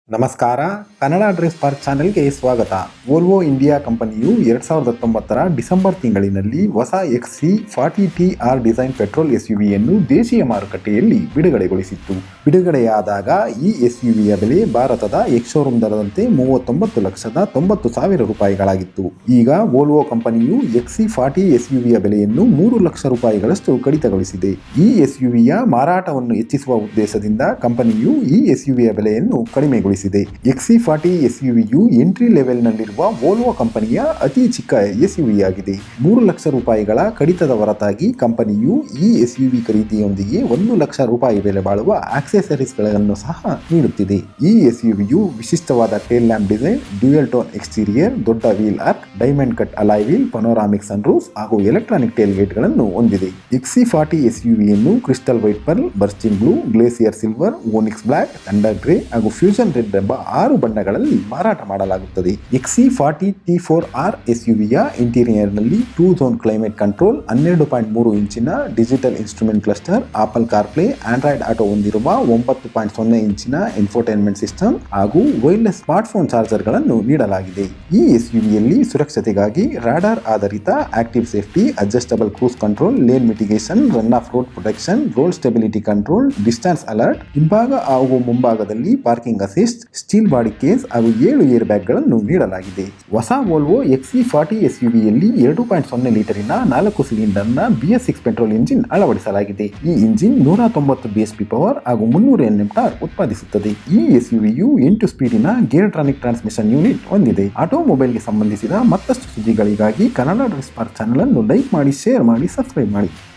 ನಮಸ್ಕಾರ Kannada dress park ಚಾನೆಲ್ಗೆ ಸ್ವಾಗತ ವೋಲ್ವೋ ಇಂಡಿಯಾ ಕಂಪನಿಯು ಎರಡ್ ಸಾವಿರದ ಹತ್ತೊಂಬತ್ತರ ಡಿಸೆಂಬರ್ ತಿಂಗಳಿನಲ್ಲಿ ಹೊಸ X C forty T R design petrol ಎಸ್ ಯನ್ನು ದೇಶೀಯ ಮಾರುಕಟ್ಟೆಯಲ್ಲಿ ಬಿಡುಗಡೆಗೊಳಿಸಿತ್ತು ಬಿಡುಗಡೆಯಾದಾಗ ಈ ಎಸ್ ಯ ಬೆಲೆ ಭಾರತದ ಎಕ್ಸ್ ಶೋರೂಮ್ ದರದಂತೆ ಮೂವತ್ತೊಂಬತ್ತು ಲಕ್ಷದ ತೊಂಬತ್ತು ಸಾವಿರ ರೂಪಾಯಿಗಳಾಗಿತ್ತು ಈಗ ವೋಲ್ವೋ ಕಂಪನಿಯು ಎಕ್ಸ್ ಸಿ ಫಾರ್ಟಿ ಎಸ್ ಯ ಬೆಲೆಯನ್ನು ಮೂರು ಲಕ್ಷ ರೂಪಾಯಿಗಳಷ್ಟು ಕಡಿತಗೊಳಿಸಿದೆ ಈ ಎಸ್ ಯ ಮಾರಾಟವನ್ನು ಹೆಚ್ಚಿಸುವ ಉದ್ದೇಶದಿಂದ ಕಂಪನಿಯು ಈ ಎಸ್ ಯ ಬೆಲೆಯನ್ನು ಕಡಿಮೆಗೊಳಿಸಿದೆ X C forty S U entry ಲೆವೆಲ್ನಲ್ಲಿರುವ ವೋಲ್ವೋ ಕಂಪನಿಯ ಅತಿ ಚಿಕ್ಕ ಎಸ್ ಆಗಿದೆ ಮೂರು ಲಕ್ಷ ರೂಪಾಯಿಗಳ ಕಡಿತದ ಹೊರತಾಗಿ ಕಂಪನಿಯು ಈ ಎಸ್ ಯು ವಿ ಖರೀದಿಯೊಂದಿಗೆ ಒಂದು ಲಕ್ಷ ರೂಪಾಯಿ ಬೆಲೆ ಬಾಳುವ ಆಕ್ಸೆಸರೀಸ್ಗಳನ್ನು ಸಹ ನೀಡುತ್ತಿದೆ ಈ ಎಸ್ ಯು ವಿಶಿಷ್ಟವಾದ tail lamp design dual tone exterior ದೊಡ್ಡ wheel arc diamond cut alloy wheel panoramic sunroof ಹಾಗೂ ಎಲೆಕ್ಟ್ರಾನಿಕ್ ಟೇಲ್ ಗೇಟ್ಗಳನ್ನು ಹೊಂದಿದೆ ಎಕ್ಸಿ ಫಾರ್ಟಿ ಎಸ್ ಯನ್ನು crystal white pearl bursting blue glacier silver onyx black thunder grey ಹಾಗೂ fusion red ಎಂಬ ಆರು ಬಣ್ಣಗಳಲ್ಲಿ ಮಾರಾಟ ಮಾಡಲಾಗುತ್ತದೆ XC forty T four R S ಯುವಿಯ ಇಂಟೀರಿಯರ್ನಲ್ಲಿ ಟೂ ಝೋನ್ ಕ್ಲೈಮೇಟ್ ಕಂಟ್ರೋಲ್ ಹನ್ನೆರಡು ಪಾಯಿಂಟ್ ಮೂರು ಇಂಚಿನ digital instrument cluster apple CarPlay Android auto ಹೊಂದಿರುವ ಒಂಬತ್ತು ಪಾಯಿಂಟ್ ಸೊನ್ನೆ ಇಂಚಿನ ಇನ್ಫೋಟೈನ್ಮೆಂಟ್ ಸಿಸ್ಟಮ್ ಹಾಗೂ ವೈರ್ಲೆಸ್ ಸ್ಮಾರ್ಟ್ಫೋನ್ ಚಾರ್ಜರ್ಗಳನ್ನು ನೀಡಲಾಗಿದೆ ಈ ಎಸ್ ಯುವಿಯಲ್ಲಿ ಸುರಕ್ಷತೆಗಾಗಿ ರಾಡಾರ್ ಆಧಾರಿತ active safety adjustable cruise control lane mitigation run off road protection road stability control distance alert ಹಿಂಭಾಗ ಹಾಗೂ ಮುಂಭಾಗದಲ್ಲಿ parking assist steel body case ಹಾಗೂ ಏಳು ಏರ್ ಬ್ಯಾಗ್ಗಳನ್ನು ನೀಡಲಾಗಿದೆ ಹೊಸ ವೋಲ್ವೋ ಎಕ್ಸಿ ಫಾರ್ಟಿ ಎಸ್ ಯುವಿಯಲ್ಲಿ ಎರಡು ಪಾಯಿಂಟ್ ಸೊನ್ನೆ ಲೀಟರಿನ ನಾಲ್ಕು ಸಿಲಿಂಡರ್ನ B S six petrol engine ಅಳವಡಿಸಲಾಗಿದೆ ಈ ಇಂಜಿನ್ ನೂರ ತೊಂಬತ್ತು ಬಿ ಎಸ್ ಪಿ ಪವರ್ ಹಾಗೂ ಮುನ್ನೂರು ಎನ್ ಎಂ ಟಾರ್ ಉತ್ಪಾದಿಸುತ್ತದೆ ಈ ಎಸ್ ಯುವಿಯು ಎಂಟು ಸ್ಪೀಡಿನ ಗೇರ್ಟ್ರಾನಿಕ್ ಟ್ರಾನ್ಸ್ಮಿಷನ್ ಯೂನಿಟ್ ಹೊಂದಿದೆ ಆಟೋಮೊಬೈಲ್ಗೆ ಸಂಬಂಧಿಸಿದ ಮತ್ತಷ್ಟು ಸುದ್ದಿಗಳಿಗಾಗಿ ಕನ್ನಡ ಡ್ರೆಸ್ ಪಾರ್ಕ್ ಚಾನಲ್ ಅನ್ನು ಲೈಕ್ ಮಾಡಿ ಶೇರ್ ಮಾಡಿ ಸಬ್ಸ್ಕ್ರೈಬ್ ಮಾಡಿ